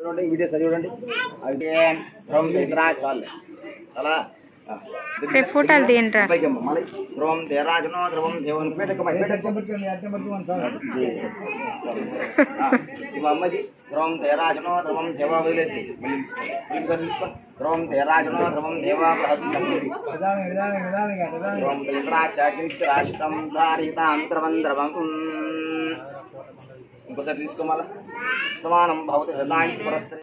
చూడండి ఈ వీడియోస్ చూడండి అయితే ధ్రువం దగ్గర చాలు అలా ఆ. రే ఫోటోలు తీయండిరా. పైకి అమ్మ, మళ్ళీ ధ్రువం దేరాజనో ధ్రువం దేవుని పెట్టకమ్మ ఇవ అమ్మది ధ్రువం దేరాజనో ధ్రువం దేవ వదిలేసి మళ్ళీ తీసుకో. మళ్ళీ తీసుకో. ధ్రువం దేరాజనో ధ్రువం దేవ బృహస్పతి ధ్రువం దగ్గరాచకించ రాష్ట్రం ధారితాం ధ్రువం ధ్రువం ఇంకోసారి తీసుకో మళ్ళా సమానం భవతి హృదయానికి పురస్కరి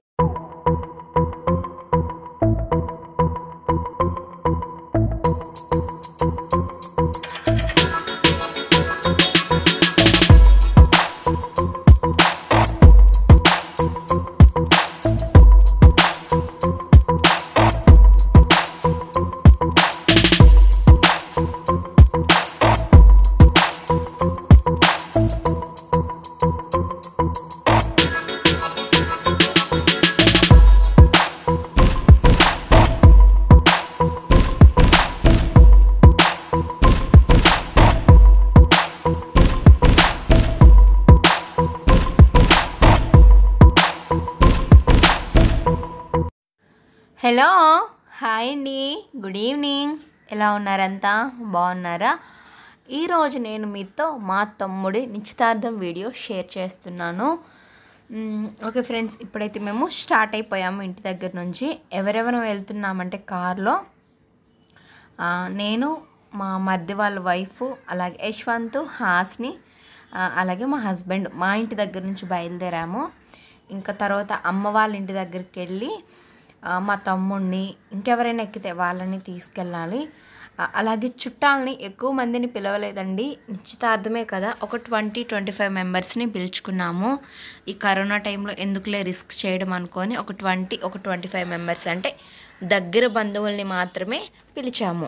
హలో హాయ్ అండి గుడ్ ఈవినింగ్ ఎలా ఉన్నారంతా బాగున్నారా ఈరోజు నేను మీతో మా తమ్ముడి నిశ్చితార్థం వీడియో షేర్ చేస్తున్నాను మ్, ఓకే ఫ్రెండ్స్ ఇప్పుడైతే మేము స్టార్ట్ అయిపోయాము ఇంటి దగ్గర నుంచి ఎవరెవరు వెళ్తున్నామంటే కార్లో ఆ, నేను మా మరిది వాళ్ళ వైఫ్ అలాగే యశ్వంత్ హాస్ని ఆ, అలాగే మా హస్బెండ్ మా ఇంటి దగ్గర నుంచి బయలుదేరాము ఇంకా తర్వాత అమ్మ వాళ్ళ ఇంటి దగ్గరికి వెళ్ళి ఆ, మా తమ్ముడిని ఇంకెవరైనా ఎక్కితే వాళ్ళని తీసుకెళ్ళాలి ఆ, అలాగే చుట్టాలని ఎక్కువ మందిని పిలవలేదండి నిశ్చితార్థమే కదా ఒక ట్వంటీ ట్వంటీ ఫైవ్ మెంబర్స్ని పిలుచుకున్నాము ఈ కరోనా టైంలో ఎందుకులే రిస్క్ చేయడం అనుకొని ఒక ట్వంటీ ఒక ట్వంటీ ఫైవ్ మెంబర్స్ అంటే దగ్గర బంధువుల్ని మాత్రమే పిలిచాము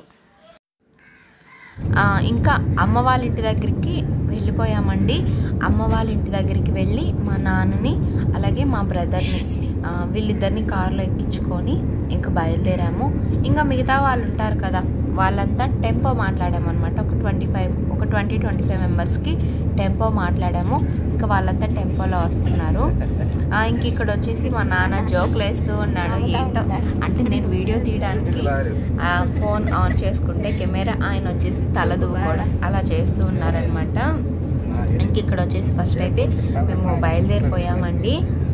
ఆ, ఇంకా అమ్మ వాళ్ళ ఇంటి దగ్గరికి వెళ్ళిపోయామండి అమ్మ వాళ్ళ ఇంటి దగ్గరికి వెళ్ళి మా నాన్నని అలాగే మా బ్రదర్ని ఆ, వీళ్ళిద్దరిని కారులో ఎక్కించుకొని ఇంకా బయలుదేరాము ఇంకా మిగతా వాళ్ళు ఉంటారు కదా వాళ్ళంతా టెంపో మాట్లాడామన్నమాట ఒక ట్వంటీ ఫైవ్ ఒక ట్వంటీ ట్వంటీ ఫైవ్ మెంబర్స్కి టెంపో మాట్లాడాము ఇంకా వాళ్ళంతా టెంపోలో వస్తున్నారు ఆ, ఇంక ఇక్కడ వచ్చేసి మా నాన్న జోకులు వేస్తూ ఉన్నాడు ఏంటో అంటే నేను వీడియో తీయడానికి ఆ, ఫోన్ ఆన్ చేసుకుంటే కెమెరా ఆయన వచ్చేసి తల కూడా అలా చేస్తూ ఉన్నారనమాట ఇంక ఇక్కడ వచ్చేసి ఫస్ట్ అయితే మేము బయలుదేరిపోయామండి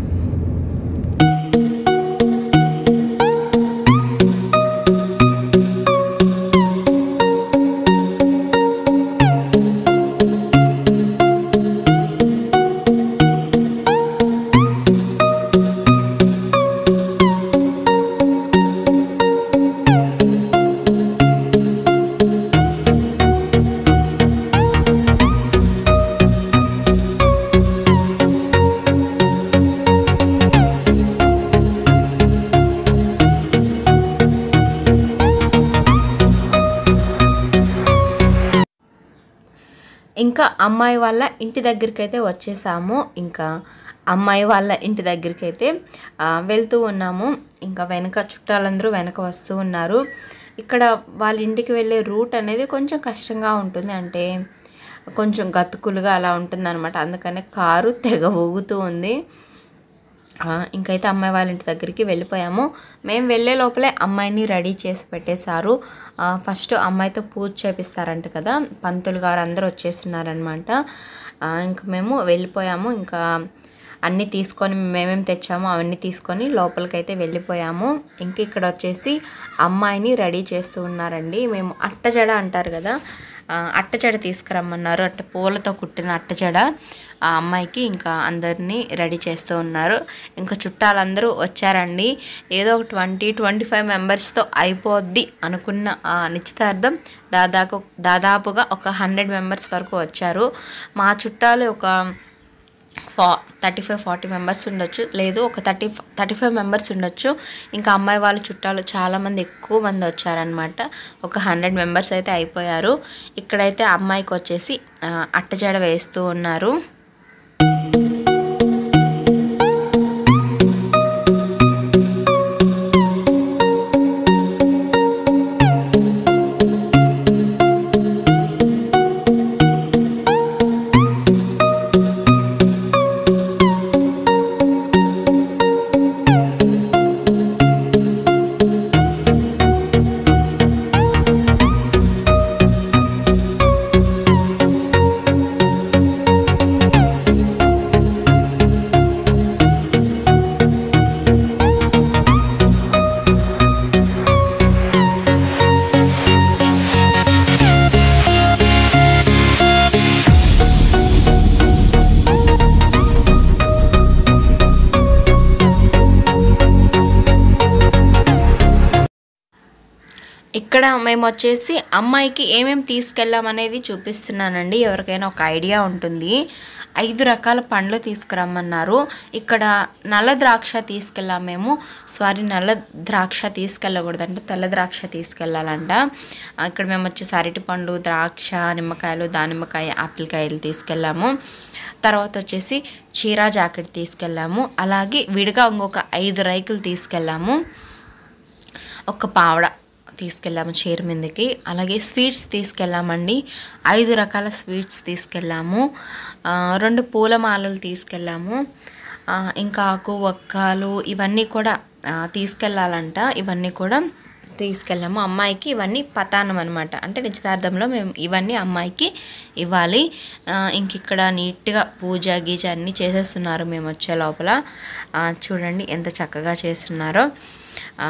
ఇంకా అమ్మాయి వాళ్ళ ఇంటి దగ్గరికి అయితే వచ్చేసాము ఇంకా అమ్మాయి వాళ్ళ ఇంటి దగ్గరికి అయితే ఆ, వెళ్తూ ఉన్నాము ఇంకా వెనక చుట్టాలందరూ వెనక వస్తూ ఉన్నారు ఇక్కడ వాళ్ళ ఇంటికి వెళ్ళే రూట్ అనేది కొంచెం కష్టంగా ఉంటుంది అంటే కొంచెం గతుకులుగా అలా ఉంటుంది అనమాట అందుకనే కారు తెగ ఊగుతూ ఉంది ఆ, ఇంకైతే అమ్మాయి వాళ్ళ ఇంటి దగ్గరికి వెళ్ళిపోయాము మేము వెళ్ళే లోపలే అమ్మాయిని రెడీ చేసి పెట్టేశారు ఆ, ఫస్ట్ అమ్మాయితో పూజ చేపిస్తారంట కదా పంతులు గారు అందరూ వచ్చేస్తున్నారనమాట ఇంకా మేము వెళ్ళిపోయాము ఇంకా అన్నీ తీసుకొని మేమేం తెచ్చామో అవన్నీ తీసుకొని లోపలికైతే వెళ్ళిపోయాము ఇంక ఇక్కడ వచ్చేసి అమ్మాయిని రెడీ చేస్తూ ఉన్నారండి మేము అట్టజడ అంటారు కదా ఆ, అట్టజడ తీసుకురమ్మన్నారు అంటే పూలతో కుట్టిన అట్టజడ ఆ అమ్మాయికి ఇంకా అందరినీ రెడీ చేస్తూ ఉన్నారు ఇంకా చుట్టాలందరూ వచ్చారండి ఏదో ఒక ట్వంటీ ట్వంటీ ఫైవ్ మెంబర్స్తో అయిపోద్ది అనుకున్న ఆ నిశ్చితార్థం దాదాపు దాదాపుగా ఒక హండ్రెడ్ మెంబర్స్ వరకు వచ్చారు మా చుట్టాలు ఒక ఫా థర్టీ ఫైవ్ ఫార్టీ మెంబర్స్ ఉండొచ్చు లేదు ఒక థర్టీ థర్టీ ఫైవ్ మెంబర్స్ ఉండొచ్చు ఇంకా అమ్మాయి వాళ్ళ చుట్టాలు చాలామంది ఎక్కువ మంది వచ్చారనమాట ఒక హండ్రెడ్ మెంబర్స్ అయితే అయిపోయారు ఇక్కడైతే అమ్మాయికి వచ్చేసి ఆ, అట్టజడ వేస్తూ ఉన్నారు ఇక్కడ మేము వచ్చేసి అమ్మాయికి ఏమేమి తీసుకెళ్ళామనేది చూపిస్తున్నానండి ఎవరికైనా ఒక ఐడియా ఉంటుంది ఐదు రకాల పండ్లు తీసుకురమ్మన్నారు ఇక్కడ నల్ల ద్రాక్ష తీసుకెళ్ళాం మేము సారీ నల్ల ద్రాక్ష తీసుకెళ్ళకూడదంటే తెల్ల ద్రాక్ష తీసుకెళ్ళాలంట ఆ, ఇక్కడ మేము వచ్చేసి అరటి పండు ద్రాక్ష నిమ్మకాయలు దానిమ్మకాయ ఆపిల్ కాయలు తీసుకెళ్ళాము తర్వాత వచ్చేసి చీరా జాకెట్ తీసుకెళ్ళాము అలాగే విడిగా ఇంకొక ఐదు రైకులు తీసుకెళ్ళాము ఒక పావడ తీసుకెళ్ళాము చీర మీదకి అలాగే స్వీట్స్ తీసుకెళ్ళామండి ఐదు రకాల స్వీట్స్ తీసుకెళ్ళాము ఆ, రెండు పూలమాలలు తీసుకెళ్ళాము ఆ, ఇంకా ఆకు వక్కలు ఇవన్నీ కూడా ఆ, తీసుకెళ్ళాలంట ఇవన్నీ కూడా తీసుకెళ్ళాము అమ్మాయికి ఇవన్నీ పతానం అనమాట అంటే నిశ్చితార్థంలో మేము ఇవన్నీ అమ్మాయికి ఇవ్వాలి ఆ, ఇంక ఇక్కడ నీట్గా పూజ గీజ అన్నీ చేసేస్తున్నారు మేము వచ్చే లోపల ఆ, చూడండి ఎంత చక్కగా చేస్తున్నారో ఆ,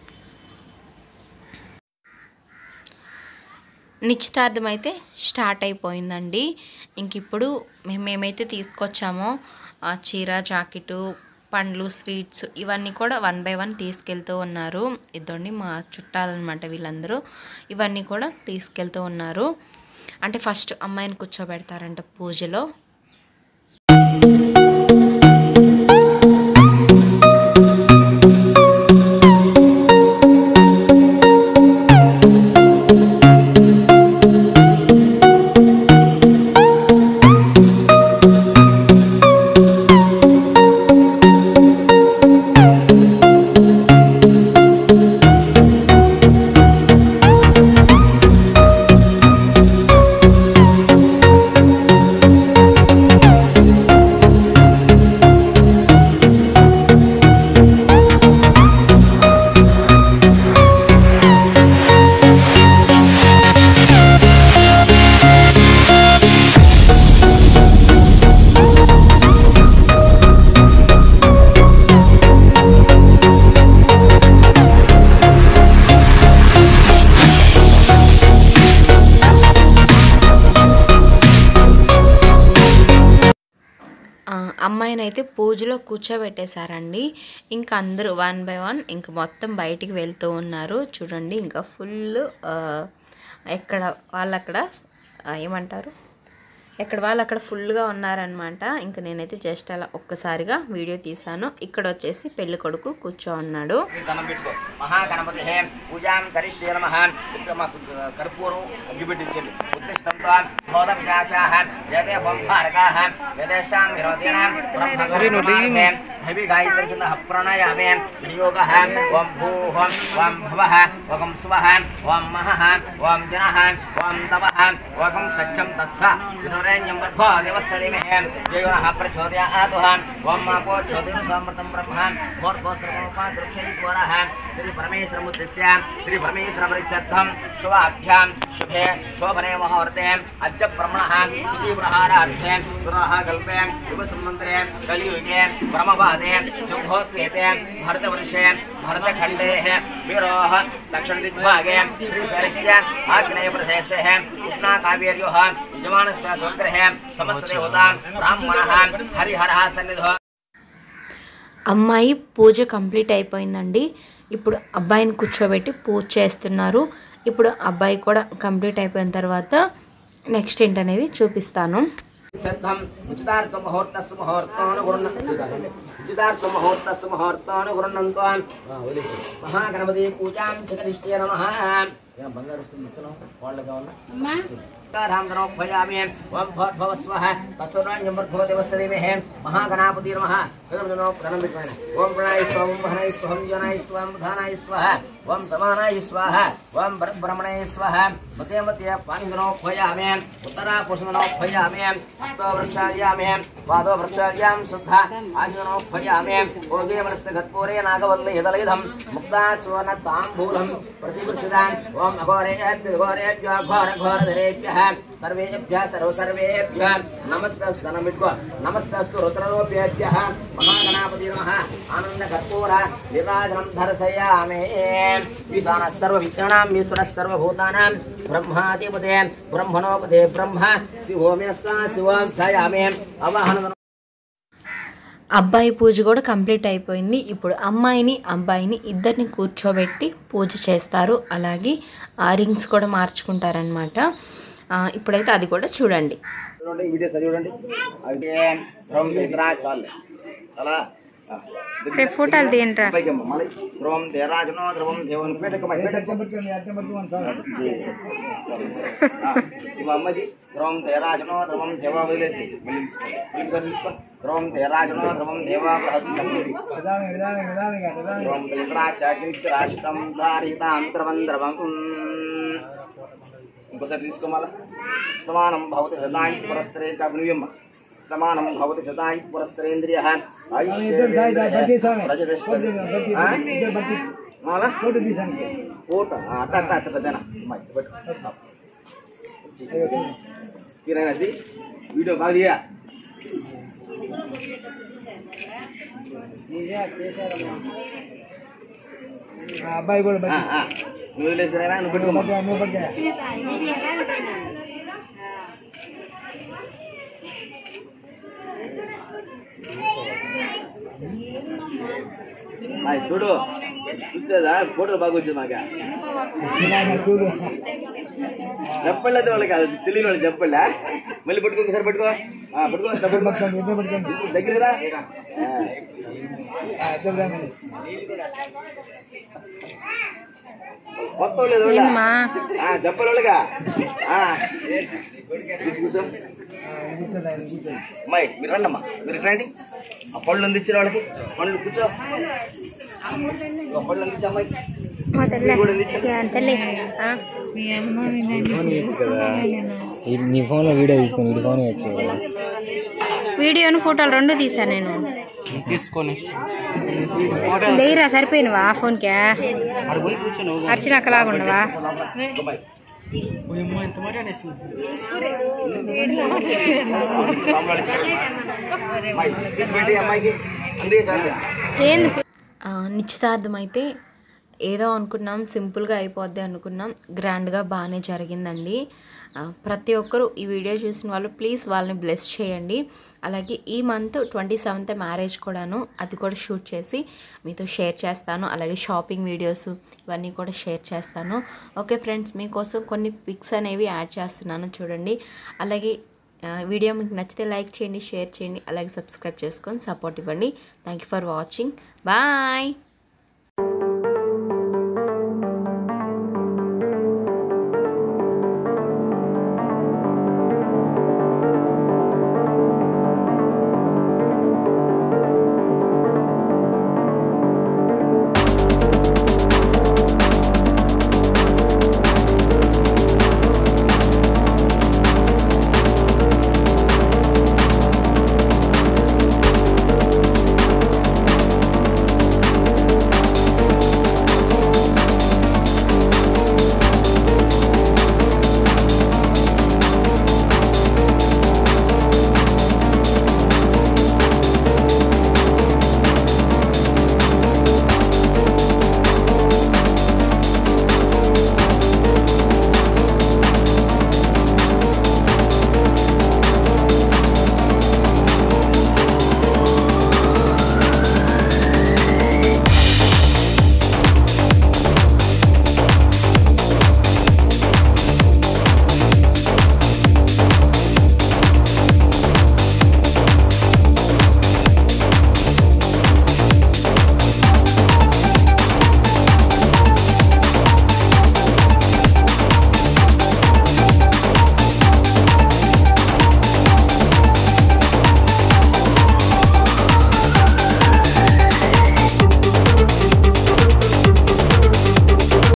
నిశ్చితార్థం అయితే స్టార్ట్ అయిపోయిందండి ఇంక ఇప్పుడు మేము ఏమైతే తీసుకొచ్చామో ఆ చీర జాకెట్ పండ్లు స్వీట్స్ ఇవన్నీ కూడా వన్ బై వన్ తీసుకెళ్తూ ఉన్నారు ఇదండి మా చుట్టాలన్నమాట వీళ్ళందరూ ఇవన్నీ కూడా తీసుకెళ్తూ ఉన్నారు అంటే ఫస్ట్ అమ్మాయిని కూర్చోబెడతారంట పూజలో ఆ, అమ్మాయినైతే పూజలో కూర్చోబెట్టేశారండి ఇంకా అందరూ వన్ బై వన్ ఇంకా మొత్తం బయటికి వెళ్తూ ఉన్నారు చూడండి ఇంకా ఫుల్ ఎక్కడ వాళ్ళు అక్కడ ఆ, ఏమంటారు ఎక్కడ వాళ్ళు అక్కడ ఫుల్గా ఉన్నారనమాట ఇంకా నేనైతే జస్ట్ అలా ఒక్కసారిగా వీడియో తీశాను ఇక్కడ వచ్చేసి పెళ్లి కొడుకు కూర్చో ఉన్నాడు దండం పెట్టుకో మహాగణపతి పూజాం కరిష్యే నమ కర్పూరం అగ్గిపెట్టించండి ఉత్తిష్టంతో బోధం చాచాహ యదే వంశారకాహ యదేషాం విరోధీనాం బ్రహ్మగౌరీ హవి గాయత్రి కింద ప్రణయామే వినియోగ ఓం భూః ఓం భవః ఓం స్వః ఓం మహః ఓం జనః ఓం తపః ఓం సత్యం తత్స వినురేణ్యం వర్గో దేవస్థళిమే జయోనః ప్రచోదయాతు ఓం మాపో చోదయను సమృతం బ్రహ్మ భోర్గోశ్రమోపాదృక్షైకోరః శ్రీ పరమేశ్వరముద్దిశ్య శ్రీ పరమేశ్వర పరిచర్థం శుభాభ్యాం శుభే శోభనే మహోర్తే అద్య బ్రహ్మణः ఇతి ప్రహారార్థే పునః కల్పే యుగ సంమంత్రే కలియుగే బ్రహ్మవాదే జంభోద్వీపే భరతవర్షే భరతఖండే వీరోः दक्षिणदिग्भागे श्रीशैलस्य आग्नेयप्रदेशे कृष्णाकावेर्योः यजमानस्य स्वग्रहे समस्तदेवतां ब्राह्मणः हरिहरः सन्निधो అమ్మాయి పూజ కంప్లీట్ అయిపోయిందండి ఇప్పుడు అబ్బాయిని కూర్చోబెట్టి పూజ చేస్తున్నారు ఇప్పుడు అబ్బాయి కూడా కంప్లీట్ అయిపోయిన తర్వాత నెక్స్ట్ ఏంటనేది చూపిస్తాను सिद्धम् उचितार्थं मुहूर्तस्य मुहूर्तानुगुणन् उचितार्थं मुहूर्तस्य मुहूर्तानुगुणन्तो महागणपति पूजां चिकरिष्टे नमः रामधनोपयामि ओम भवस्वः तत्सर्वाण्यं भवदेवस्तरेमेः महागणापति नमः तदर्जनो प्रणमित्वेन ओम प्रणय स्वं महनय स्वं जनाय स्वं धानाय स्वः ओम समानाय स्वाहा ओम ब्रह्मणे स्वाहा मते मते पाणिजनोपयामि उत्तरापुषणोपयामि हस्तो वृक्षायामि पादो वृक्षायां शुद्धा आयुनोपयामि ओगे वनस्तगत्पूरे नागवल्ले यदलयधं मुक्ता सुवर्ण ताम्बूलं प्रतिवृक्षदान् ओम अघोरेभ्य घोरेभ्यो घोर घोरधरेभ्यः सर्वेभ्यः सर्व सर्वेभ्यः नमस्तस्तनमिद्व नमस्तस्तु रुद्ररूपेभ्यः महागणापति नमः आनन्दकर्पूर विराजनं धर्शयामि ईशानः सर्वविद्यानां ईश्वरः सर्वभूतानां ब्रह्माधिपते ब्रह्मणोपदे ब्रह्म शिवो मे सा शिवं ध्यायामि अवहन అబ్బాయి పూజ కూడా కంప్లీట్ అయిపోయింది ఇప్పుడు అమ్మాయిని అబ్బాయిని ఇద్దరిని కూర్చోబెట్టి పూజ చేస్తారు అలాగే ఆ రింగ్స్ కూడా మార్చుకుంటారనమాట ఇప్పుడైతే అది కూడా చూడండి చూడండి వీడియో సరి చూడండి అయితే ధ్రువం దగ్గర చాలు అలా ఆ, దగ్గర- ఫోటోలు తీయండిరా. పైకి అమ్మ, మళ్ళీ ధ్రువం దేరాజనో ధ్రువం దేవుని పెట్టకమ్మ ఇవ అమ్మది ధ్రువం దేరాజనో ధ్రువం దేవ వదిలేసి మళ్ళీ తీసుకోండి. మళ్ళీ ఇంకోటి తీసుకోండి. ధ్రువం దేరాజనో ధ్రువం దేవ బృహస్పతి ధ్రువం దగ్గరాచాకించి రాష్ట్రం దారితాం ధ్రువం ధ్రువం ఇంకోసారి తీసుకోమాల సమానం భవతి శతాయి పురస్త్రే కవియమ్మ సమానం భవతి శతాయి పురస్త్రేంద్రియ ఫోటో అట్ట అట్ట అట్ట పెద్దనా అది వీడియో బాగా తీయ అబ్బాయి కూడా ఆ, ఆ. నువ్వు వదిలేసినా నువ్వు పెట్టుకోమా నువ్వు పట్టుకో. అది చూడు చూస్తుందా ఫోటోలు బాగా వచ్చింది మాకు ఇలా చూడు చెప్పలేదు వాళ్ళకి అది తెలియని వాళ్ళకి చెప్పలే మళ్ళీ పట్టుకో ఒకసారి పట్టుకో ఆ, పట్టుకో డబ్బులు పట్టుకో. పట్టుకోండి ఇద్దరు పట్టుకోండి దగ్గర రా. ఆ. ఆ, ఇద్దరు రాండి. కొత్త వాళ్ళు ఏదో వాళ్ళ? ఏందమ్మా? ఆ, చెప్పాలి వాళ్ళగా ఆ. కూర్చో, కూర్చో ఆ, ఇది కూర్చోండి, ఇది కూర్చోండి. అమ్మాయి మీరు రండి అమ్మా మీరు ఇటు రండి ఆ పళ్ళు అందించిన వాళ్ళకి పళ్ళు కూర్చో ఆ పళ్ళు అందించు అమ్మాయి మా తల్లి ఇది కూడా అందించు. యా తల్లి ఆ? ఈ- నీ ఫోన్లో వీడియో తీసుకొని వీడి ఫోన్ ఇవ్వచ్చు వీడియోను ఫోటోలు రెండు తీసా నేను తీసుకొని లేరా సరిపోయినవా ఆ ఫోన్కే పోయి కూర్చొని అర్చనక్కలాగా ఉండవా అమ్మాయి అమ్మాయి పెట్టి అమ్మాయికి అందే చాలు ఏంది నిశ్చితార్థం అయితే ఏదో అనుకున్నాం సింపుల్గా అయిపోద్ది అనుకున్నాం గ్రాండ్గా బాగానే జరిగిందండి ఆ, ప్రతి ఒక్కరూ ఈ వీడియో చూసిన వాళ్ళు ప్లీజ్ వాళ్ళని బ్లెస్ చేయండి అలాగే ఈ మంత్ ట్వంటీ సెవెంత్ మ్యారేజ్ కూడాను అది కూడా షూట్ చేసి మీతో షేర్ చేస్తాను అలాగే షాపింగ్ వీడియోస్ ఇవన్నీ కూడా షేర్ చేస్తాను ఓకే ఫ్రెండ్స్ మీకోసం కొన్ని పిక్స్ అనేవి యాడ్ చేస్తున్నాను చూడండి అలాగే ఆ, వీడియో మీకు నచ్చితే లైక్ చేయండి షేర్ చేయండి అలాగే సబ్స్క్రైబ్ చేసుకొని సపోర్ట్ ఇవ్వండి thank you for watching bye